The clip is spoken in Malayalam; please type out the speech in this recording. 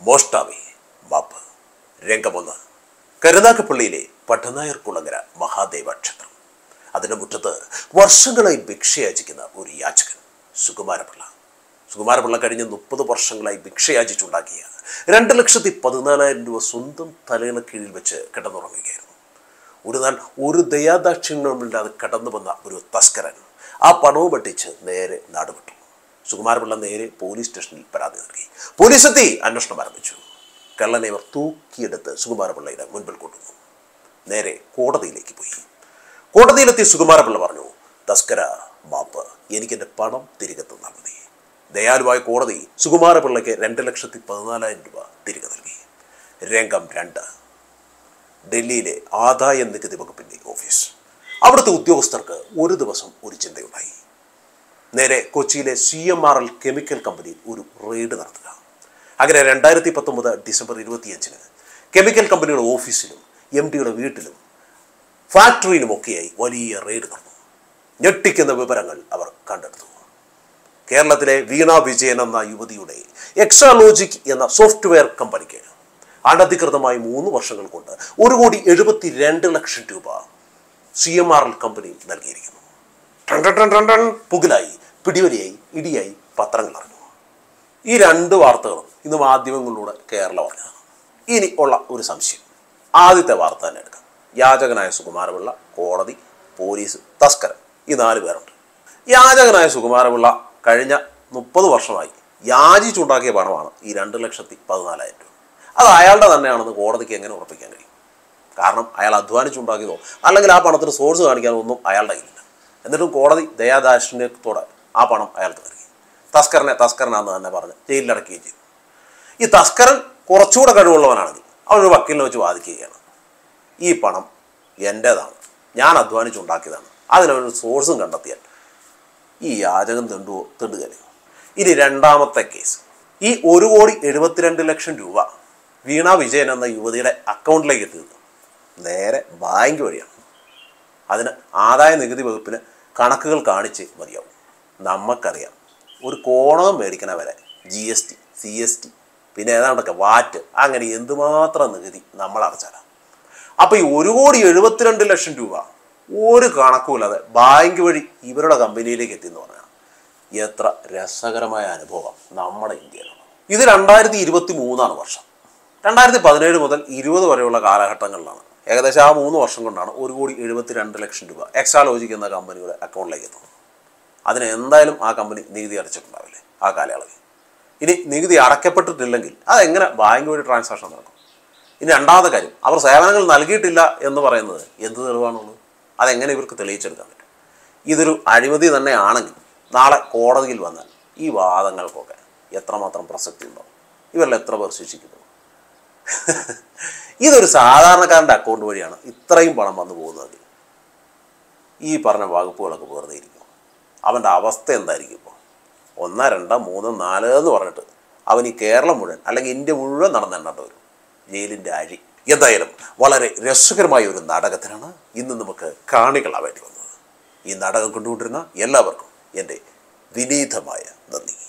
മോഷ്ടാവി മാപ്പ് രംഗമൊന്ന് കരുനാഗപ്പള്ളിയിലെ പട്ടനായർ കുളങ്ങര മഹാദേവ ക്ഷേത്രം അതിന്റെ മുറ്റത്ത് വർഷങ്ങളായി ഭിക്ഷയാചിക്കുന്ന ഒരു യാചകൻ സുകുമാരപിള്ള സുകുമാരപിള്ള കഴിഞ്ഞ മുപ്പത് വർഷങ്ങളായി ഭിക്ഷയാചിച്ചുണ്ടാക്കിയ രണ്ട് ലക്ഷത്തി പതിനാലായിരം രൂപ സ്വന്തം തലയിണ കീഴിൽ വെച്ച് കിടന്നുറങ്ങുകയായിരുന്നു ഒരു നാൾ ഒരു ദയാദാക്ഷിണ്യമില്ലാതെ കടന്നു വന്ന ഒരു തസ്കരൻ ആ പണവും വെട്ടിച്ച് നേരെ നാടുവിട്ടു സുകുമാരപിള്ള നേരെ പോലീസ് സ്റ്റേഷനിൽ പരാതി നൽകി പോലീസ് എത്തി അന്വേഷണം ആരംഭിച്ചു കള്ളനെ ഇവർ തൂക്കിയെടുത്ത് സുകുമാരപിള്ളയുടെ മുൻപിൽ കൊണ്ടുവന്നു നേരെ കോടതിയിലേക്ക് പോയി കോടതിയിലെത്തി സുകുമാരപിള്ള പറഞ്ഞു തസ്കര മാപ്പ് എനിക്കെൻ്റെ പണം തിരികെ തന്നാൽ മതി ദയാലുവായ കോടതി സുകുമാരപിള്ളയ്ക്ക് രണ്ട് ലക്ഷത്തി പതിനാലായിരം രൂപ തിരികെ നൽകി രംഗം രണ്ട് ഡൽഹിയിലെ ആദായ നികുതി വകുപ്പിൻ്റെ ഓഫീസ് അവിടുത്തെ ഉദ്യോഗസ്ഥർക്ക് ഒരു ദിവസം ഒരു ചിന്തയുണ്ടായി നേരെ കൊച്ചിയിലെ C M R L chemical കമ്പനിയിൽ ഒരു റെയ്ഡ് നടത്തുക അങ്ങനെ രണ്ടായിരത്തി പത്തൊമ്പത് ഡിസംബർ ഇരുപത്തിയഞ്ചിന് കെമിക്കൽ കമ്പനിയുടെ ഓഫീസിലും എം ഡിയുടെ വീട്ടിലും ഫാക്ടറിയിലുമൊക്കെയായി വലിയ റെയ്ഡ് നടന്നു ഞെട്ടിക്കുന്ന വിവരങ്ങൾ അവർ കണ്ടെടുത്തു കേരളത്തിലെ വീണ വിജയൻ എന്ന യുവതിയുടെ എക്സാലോജിക് എന്ന സോഫ്റ്റ്വെയർ കമ്പനിക്ക് അനധികൃതമായി മൂന്ന് വർഷങ്ങൾ കൊണ്ട് ഒരു കോടി എഴുപത്തി രണ്ട് ലക്ഷം രൂപ C M R L company നൽകിയിരിക്കുന്നു ടൺ ടൺ ടൺ ടൺ ടൺ പുകിലായി പിടിവലിയായി ഇടിയായി പത്രങ്ങൾ അറിഞ്ഞു ഈ രണ്ട് വാർത്തകളും ഇന്ന് മാധ്യമങ്ങളിലൂടെ കേരളം അറിഞ്ഞതാണ് ഇനി ഉള്ള ഒരു സംശയം ആദ്യത്തെ വാർത്ത തന്നെ എടുക്കാം യാചകനായ സുകുമാരപിള്ള കോടതി പോലീസ് തസ്കരൻ ഈ നാല് പേരുണ്ട് യാചകനായ സുകുമാരപിള്ള കഴിഞ്ഞ മുപ്പത് വർഷമായി യാചിച്ചുണ്ടാക്കിയ പണമാണ് ഈ രണ്ട് ലക്ഷത്തി പതിനാലായിരം രൂപ അത് അയാളുടെ തന്നെയാണെന്ന് കോടതിക്ക് എങ്ങനെ ഉറപ്പിക്കാൻ കഴിയും കാരണം അയാൾ അധ്വാനിച്ചുണ്ടാക്കിയതോ അല്ലെങ്കിൽ ആ പണത്തിന് സോഴ്സ് കാണിക്കാനോ ഒന്നും അയാളുടെ കയ്യിലില്ല എന്നിട്ടും കോടതി ദയാദാക്ഷിണ്യത്തോടെ ആ പണം അയാൾക്ക് നൽകി തസ്കരനെ തസ്കരനാന്ന് തന്നെ പറഞ്ഞ് ജയിലിലടക്കുകയും ചെയ്തു ഈ തസ്കരൻ കുറച്ചുകൂടെ കഴിവുള്ളവനാണെങ്കിൽ അവനൊരു വക്കീലിനെ വെച്ച് വാദിക്കുകയാണ് ഈ പണം എൻ്റേതാണ് ഞാൻ അധ്വാനിച്ചുണ്ടാക്കിയതാണ് അതിനൊരു സോഴ്സും കണ്ടെത്തിയാൽ ഈ യാചകം തെണ്ടുവോ തെണ്ടുകയോ ഇനി രണ്ടാമത്തെ കേസ് ഈ ഒരു കോടി എഴുപത്തിരണ്ട് ലക്ഷം രൂപ വീണ വിജയൻ എന്ന യുവതിയുടെ അക്കൗണ്ടിലേക്ക് എത്തിയത് നേരെ ബാങ്ക് വഴിയാണ് അതിന് ആദായ നികുതി വകുപ്പിന് കണക്കുകൾ കാണിച്ച് മതിയാവും നമുക്കറിയാം ഒരു കോണകം മേടിക്കണ വരെ G S T C S T പിന്നെ ഏതാണ്ടൊക്കെ വാറ്റ് അങ്ങനെ എന്തുമാത്രം നികുതി നമ്മൾ അടച്ചാലാണ് അപ്പോൾ ഈ ഒരു കോടി എഴുപത്തിരണ്ട് ലക്ഷം രൂപ ഒരു കണക്കുമില്ലാതെ ബാങ്ക് വഴി ഇവരുടെ കമ്പനിയിലേക്ക് എത്തിയെന്ന് പറഞ്ഞാൽ എത്ര രസകരമായ അനുഭവം നമ്മുടെ ഇന്ത്യയിലാണ് ഇത് രണ്ടായിരത്തി ഇരുപത്തി മൂന്നാണ് വർഷം രണ്ടായിരത്തി പതിനേഴ് മുതൽ ഇരുപത് വരെയുള്ള കാലഘട്ടങ്ങളിലാണ് ഏകദേശം ആ മൂന്ന് വർഷം കൊണ്ടാണ് ഒരു കോടി എഴുപത്തി രണ്ട് ലക്ഷം രൂപ എക്സാലോജിക് എന്ന കമ്പനിയുടെ അക്കൗണ്ടിലേക്ക് എത്തുന്നത് അതിന് എന്തായാലും ആ കമ്പനി നികുതി അടച്ചിട്ടുണ്ടാവില്ലേ ആ കാലയളവിൽ ഇനി നികുതി അടയ്ക്കപ്പെട്ടിട്ടില്ലെങ്കിൽ അതെങ്ങനെ ബാങ്ക് വഴി ട്രാൻസാക്ഷൻ നടക്കും ഇനി രണ്ടാമത്തെ കാര്യം അവർ സേവനങ്ങൾ നൽകിയിട്ടില്ല എന്ന് പറയുന്നത് എന്ത് തെളിവാണുള്ളത് അതെങ്ങനെ ഇവർക്ക് തെളിയിച്ചെടുക്കാൻ പറ്റും ഇതൊരു അഴിമതി തന്നെയാണെങ്കിൽ നാളെ കോടതിയിൽ വന്നാൽ ഈ വാദങ്ങൾക്കൊക്കെ എത്രമാത്രം പ്രസക്തി ഉണ്ടാവും ഇവരിൽ എത്ര പേർ ശിക്ഷിക്കുന്നു ഇതൊരു സാധാരണക്കാരൻ്റെ അക്കൗണ്ട് വഴിയാണ് ഇത്രയും പണം വന്നു പോകുന്നതെങ്കിൽ ഈ പറഞ്ഞ വകുപ്പുകളൊക്കെ വെറുതെ ഇരിക്കും അവൻ്റെ അവസ്ഥ എന്തായിരിക്കും ഇപ്പോൾ ഒന്ന് രണ്ട് മൂന്ന് നാല് എന്ന് പറഞ്ഞിട്ട് അവൻ ഈ കേരളം മുഴുവൻ അല്ലെങ്കിൽ ഇന്ത്യ മുഴുവൻ നടന്നെണ്ണേണ്ട വരും ജയിലിൻ്റെ അഴി എന്തായാലും വളരെ രസകരമായ ഒരു നാടകത്തിനാണ് ഇന്ന് നമുക്ക് കാണികളാവേണ്ടി വന്നത് ഈ നാടകം കൊണ്ടുകൊണ്ടിരുന്ന എല്ലാവർക്കും എൻ്റെ വിനീതമായ നന്ദി